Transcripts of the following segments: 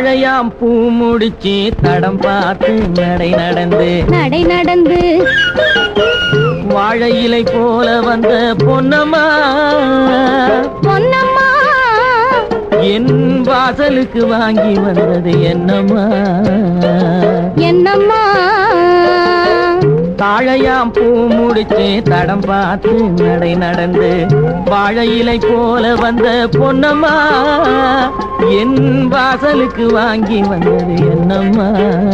தாழையாம் பூ முடிச்சு தடம் பார்த்து நடை நடந்து நடை நடந்து வாழை இலை போல வந்த பொன்னம்மா பொன்னம்மா என் வாசலுக்கு வாங்கி வந்தது என்னம்மா என்னம்மா தாழையாம் பூ முடிச்சு தடம் பார்த்து நடை நடந்து வாழை இலை போல வந்த பொன்னம்மா என் வாசலுக்கு வாங்கி வந்தது என்னம்மா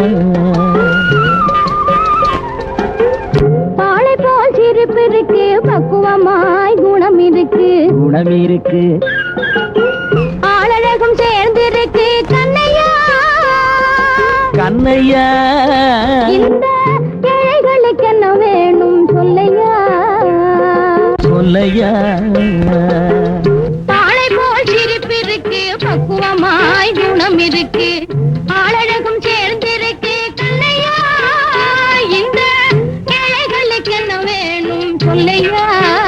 பாலை போல் சிரிப்பு இருக்கு பக்குவமாய் குணம் இருக்கு குணம் இருக்கு ஆளழகும் சேர்ந்திருக்கு கண்ணையா கண்ணையா இந்த ஏழைகளுக்கு என்ன வேணும் சொல்லையா சொல்லையா பாலை போல் சிரிப்பு இருக்கு பக்குவமாய் குணம் இருக்கு ஆளழகும் சேர்ந்திருக்கு கண்ணையா இந்த ஏழைகளுக்கு என்ன வேணும் சொல்லையா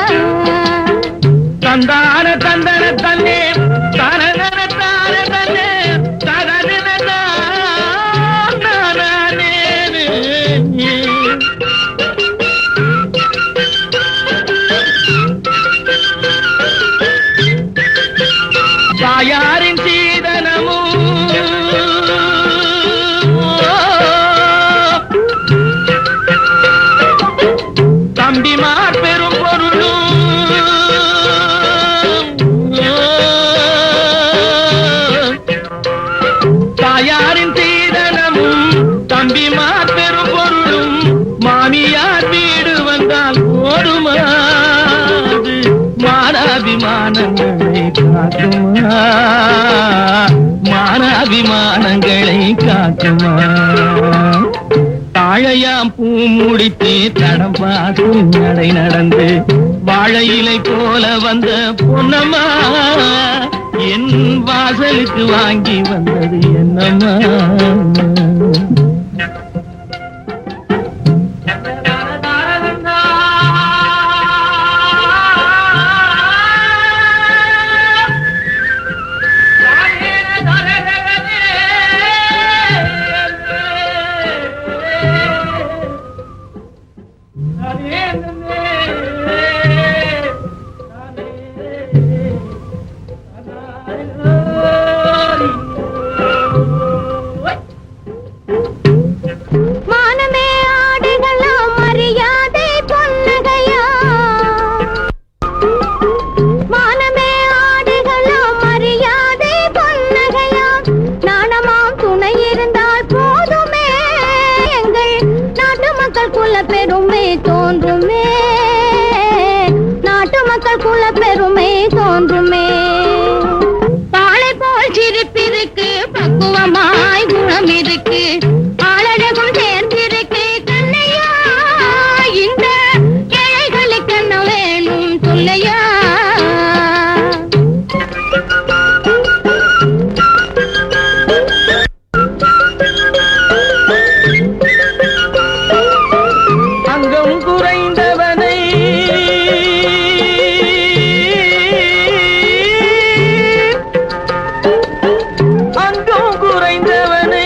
தந்தான தந்தன தன்னே தரதன தார தன்னே தரதன தானே தாயாரின் சீதனமும் தம்பிமார் பெரும் பொருளும் தாயாரின் சீதனமும் தம்பிமார் பெரும் பொருளும் மாமியார் வீடு வந்தால் போடுமா அது மானாபிமானங்களை காக்குமா மானாபிமானங்களை காக்குமா தாழையாம் பூ முடித்து தடம் பார்த்து நடை நடந்து வாழை இலை போல வந்த பொன்னம்மா என் வாசலுக்கு வாங்கி வந்தது என்னம்மா மானமே ஆடுகளாம் மரியாதை பொன்னகையா மானமே ஆடுகளாம் மரியாதை பொன்னகையா நாணமாம் துணை இருந்தால் போதுமே எங்கள் நாட்டு மக்கள் குல பெருமை தோன்றுமே நாட்டு மக்கள் குல பெருமை தோன்றுமே பாலை போல் சிரிப்பிருக்கு பக்குவமாய் குணம் இருக்கு ஆளழகும் சேர்ந்திருக்கு கண்ணையா இந்த ஏழைகளுக்கு என்ன வேணும் சொல்லையா அங்கம் குறைந்தவனை அங்கம் குறைந்தவனை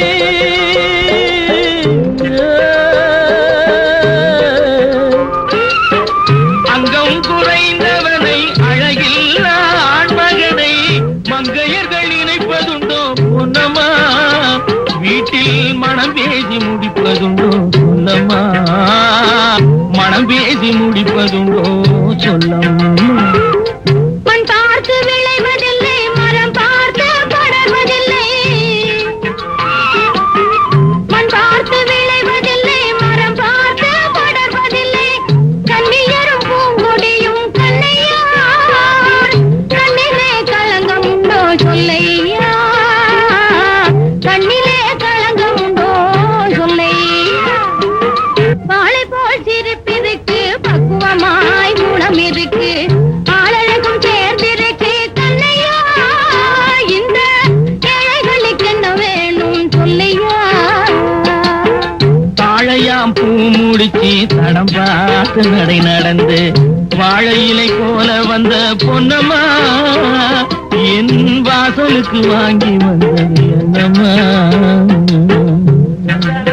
அங்கம் குறைந்தவனை அழகில் ஆண்மகனை மங்கையர்கள் நினைப்பதுண்டோ பொன்னம்மா வீட்டில் மனம் பேசி முடிப்பதுண்டோ சொல்லம்மா மனம் பேசி முடிப்பதுண்டோ சொல்லம்மா மண் பார்த்து விளைவதில்லை மரம் பார்த்து படர்வதில்லை மண் பார்த்து விளைவதில்லை மரம் பார்த்து படர்வதில்லை கண்ணியரும் பூங்கொடியும் கண்ணையா கண்ணிலே களங்கம் உண்டோ சொல்லையா கண்ணிலே களங்கம் உண்டோ சொல்லையா வாழை போல் சிரிப்பிருக்கு பக்குவமாய் குணம் இருக்கு ஆளழகும் சேர்ந்திருக்கு கண்ணையா இந்த ஏழைகளுக்கு என்ன வேணும் சொல்லையா தாழையாம் பூ முடிச்சு தடம் பார்த்து நடை நடந்து வாழை இலை போல வந்த பொன்னம்மா என் வாசலுக்கு வாங்கி வந்தது என்னம்மா